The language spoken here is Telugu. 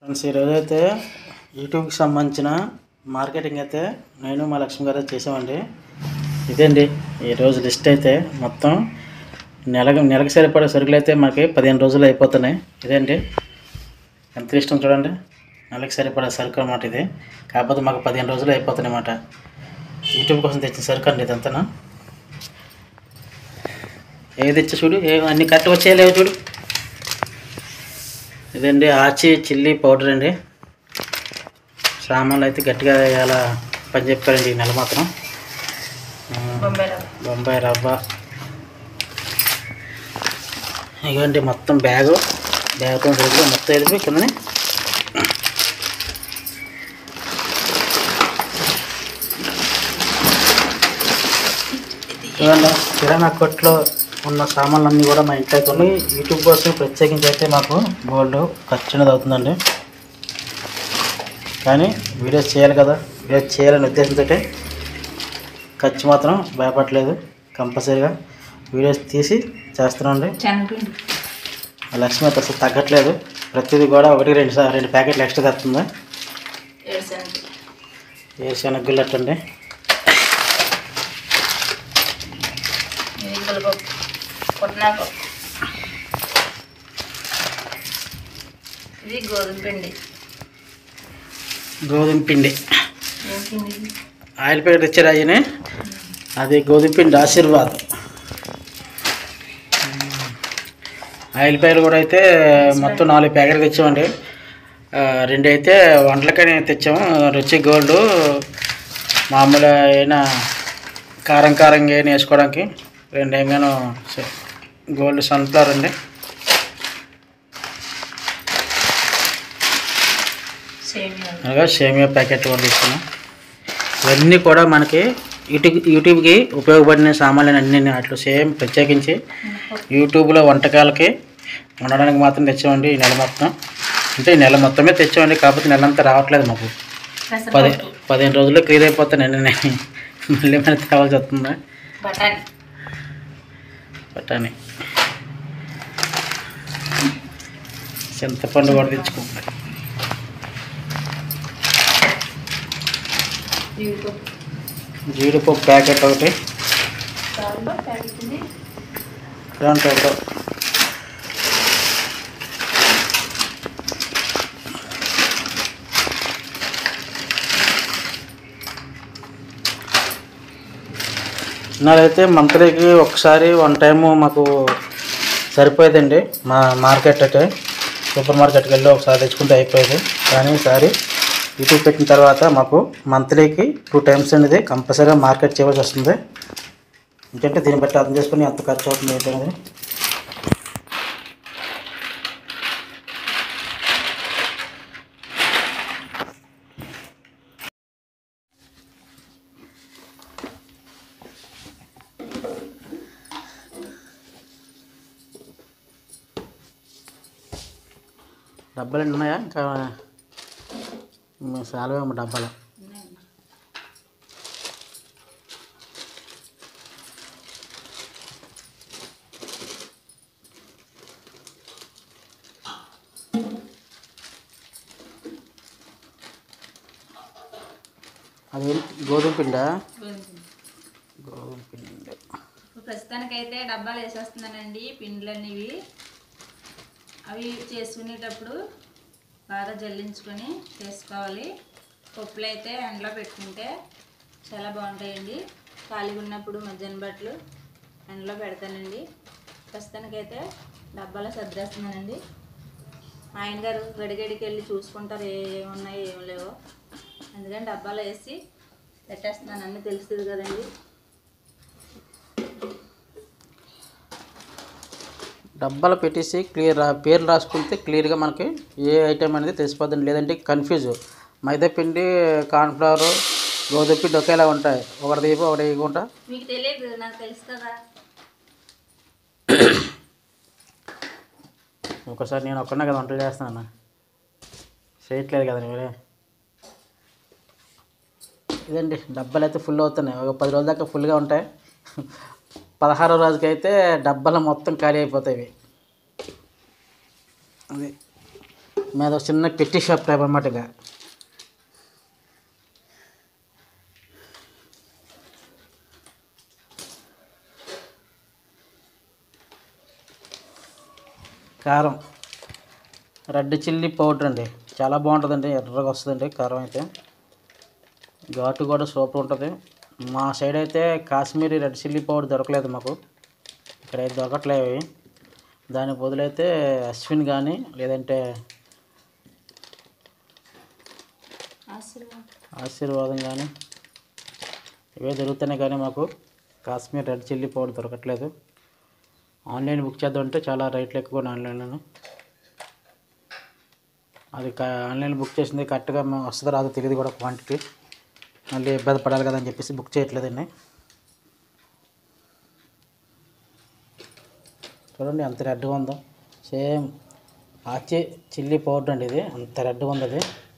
ఫ్రెండ్స్ ఈరోజు అయితే యూట్యూబ్కి సంబంధించిన మార్కెటింగ్ అయితే నేను మా లక్ష్మి గారు చేసామండి ఇదండి ఈరోజు లిస్ట్ అయితే మొత్తం నెలకు నెలకు సరిపడే సరుకులు అయితే మనకి పదిహేను రోజులు అయిపోతున్నాయి ఇదండి ఎంత ఇష్టం చూడండి నెలకు సరిపడే సరుకు అన్నమాట ఇది కాకపోతే మాకు పదిహేను రోజులు అయిపోతున్నాయి అన్నమాట యూట్యూబ్ కోసం తెచ్చిన సరుకు అండి ఇదంతా ఏది ఇచ్చా చూడు ఏ అన్ని కరెక్ట్ వచ్చేయలేవు చూడు ఇదండి ఆచి చిల్లీ పౌడర్ అండి సామాన్లు అయితే గట్టిగా ఇలా పని చెప్పారండి ఈ నెల మాత్రం ఆ, బొంబాయి రవ్వ ఇదిగోండి మొత్తం బ్యాగు బ్యాగ్తో సరిగ్గా మొత్తం వెళ్ళిపోయి కిందని ఇవన్నీ కిరాణా కొట్లో ఉన్న సామాన్లన్నీ కూడా మా ఇంట్లో అయితే ఉన్నాయి యూట్యూబ్ కోసం ప్రత్యేకించి అయితే మాకు గోల్డ్ ఖర్చు అనేది అవుతుందండి కానీ వీడియోస్ చేయాలి కదా వీడియోస్ చేయాలనే ఉద్దేశంతో ఖర్చు మాత్రం భయపడలేదు కంపల్సరీగా వీడియోస్ తీసి చేస్తున్నామండి శనగపిండి లక్ష్మి అయితే అసలు తగ్గట్లేదు ప్రతిదీ కూడా ఒకటి రెండు సా- రెండు ప్యాకెట్లు ఎక్స్ట్రా తెస్తుంది ఏడుశనగ వేరుశనగ గుళ్ళు అట్టండి ఇది గులపప్పు పుట్నాపప్పు ఇది గోధుమ పిండి గోధుమ పిండి ఏం పిండి ఇది? ఆయిల్ ప్యాకెట్ ఇచ్చారు అయ్యని అది గోధుమ పిండి ఆశీర్వాద్ ఆయిల్ ప్యాకెట్ కూడా అయితే మొత్తం నాలుగు ప్యాకెట్లు తెచ్చామండి ఆ, రెండు అయితే వంటలకని తెచ్చాము రుచి గోల్డ్ మామూలు అయినా కారం కారంగా అయినా వేసుకోవడానికి రెండు ఏమైనా గోల్డ్ సన్ఫ్లవర్ అండి సేమియాలు అలాగా సేమియా ప్యాకెట్ కూడా తీసుకున్నాం ఇవన్నీ కూడా మనకి యూట్యూబ్ యూట్యూబ్కి ఉపయోగపడిన సామాన్లు అన్ని వాటిలో సేమ్ ప్రత్యేకించి యూట్యూబ్లో వంటకాలకి ఉండడానికి మాత్రం తెచ్చామండి ఈ నెల మొత్తం అంటే ఈ నెల మొత్తమే తెచ్చామండి కాకపోతే నెల అంతా రావట్లేదు మాకు పది పెసరపప్పు పదిహేను రోజుల్లో క్లియర్ అయిపోతానండి నేను మళ్ళీ మన తేవాల్సి వస్తుందా బఠానీ బఠానీ చింతపండు కూడా తెచ్చుకుంటాం జీడిపప్పు జీడిపప్పు ప్యాకెట్ ఒకటి చాలు ప్యాకెట్ ఇది దాంట్లో ఒక నాదైతే మంత్లీకి ఒకసారి వన్ టైము మాకు సరిపోయేదండి మా మార్కెట్ అయితే సూపర్ మార్కెట్కి వెళ్ళి ఒకసారి తెచ్చుకుంటే అయిపోయేది కానీ ఈసారి యూట్యూబ్ పెట్టిన తర్వాత మాకు మంత్లీకి టూ టైమ్స్ అనేది కంపల్సరీగా మార్కెట్ చేయవలసి వస్తుంది ఎందుకంటే దీన్ని బట్టి అర్థం చేసుకుని ఎంత ఖర్చు అవుతుంది ఏంటి అనేది డబ్బాలు ఎన్ని ఉన్నాయా ఇంకా సాలవేమో డబ్బాలు అది గోధుమ పిండా గోధుమ పిండి. గోధుమ పిండి ఇప్పుడు ప్రస్తుతానికైతే డబ్బాలు వేసేస్తున్నానండి పిండ్లు అనేవి అవి చేసుకునేటప్పుడు బాగా జల్లించుకొని చేసుకోవాలి పప్పులు అయితే ఎండలో పెట్టుకుంటే చాలా బాగుంటాయండి ఖాళీగా ఉన్నప్పుడు మధ్యాహ్నం బట్టలు ఎండలో పెడతానండి ప్రస్తుతానికైతే డబ్బాలో సర్దేస్తున్నానండి మా ఆయన గారు గడిగడికి వెళ్ళి చూసుకుంటారు ఏమున్నాయి ఏం లేవో అందుకని డబ్బాలో వేసి పెట్టేస్తున్నాను అన్నీ తెలుస్తుంది కదండి డబ్బాలు పెట్టేసి క్లియర్ రా పేర్లు రాసుకుంటే క్లియర్గా మనకి ఏ ఐటెం అనేది తెలిసిపోతుంది లేదంటే కన్ఫ్యూజ్ మైదా పిండి కార్న్ఫ్లవర్ గోధుమ పిండి ఒకేలా ఉంటాయి ఒకటి తీపి ఒకటి వేయకుండా మీకు తెలియదు నాకు తెలుసు కదా ఒకసారి నేను ఒక్కనే కదా వంటలు చేస్తాను చేయట్లేదు కదా మీరే ఇదండి డబ్బాలు అయితే ఫుల్ అవుతున్నాయి ఒక పది రోజుల దాకా ఫుల్గా ఉంటాయి పదహారో రోజుకైతే డబ్బాలు మొత్తం ఖాళీ అయిపోతాయి ఇవి అది మీద ఒక చిన్న పెట్టి షాప్ టైప్ అనమాట ఇక కారం రెడ్ చిల్లీ పౌడర్ అండి చాలా బాగుంటుందండి ఎర్రగా వస్తుందండి కారం అయితే ఘాటు కూడా సూపర్ ఉంటుంది మా సైడ్ అయితే కాశ్మీరీ రెడ్ చిల్లీ పౌడర్ దొరకలేదు మాకు ఇక్కడైతే దొరకట్లేవు ఇవి. దానికి బదులైతే అశ్విన్ కానీ లేదంటే ఆశీర్వాదం ఆశీర్వాదం కానీ ఇవే దొరుకుతున్నాయి కానీ మాకు కాశ్మీర్ రెడ్ చిల్లీ పౌడర్ దొరకట్లేదు ఆన్లైన్ బుక్ చేద్దామంటే చాలా రేట్లు ఎక్కువ ఉన్నాయి ఆన్లైన్లో అది కా- ఆన్లైన్ బుక్ చేసింది కరెక్ట్గా మేము వస్తుందో రాదో తెలియదు కూడా క్వాంటిటీ మళ్ళీ ఇబ్బంది పడాలి కదా అని చెప్పేసి బుక్ చేయట్లేదండి చూడండి ఎంత రెడ్గా ఉందో సేమ్ ఆచి చిల్లీ పౌడర్ అండి ఇది అంత రెడ్గా ఉంది అది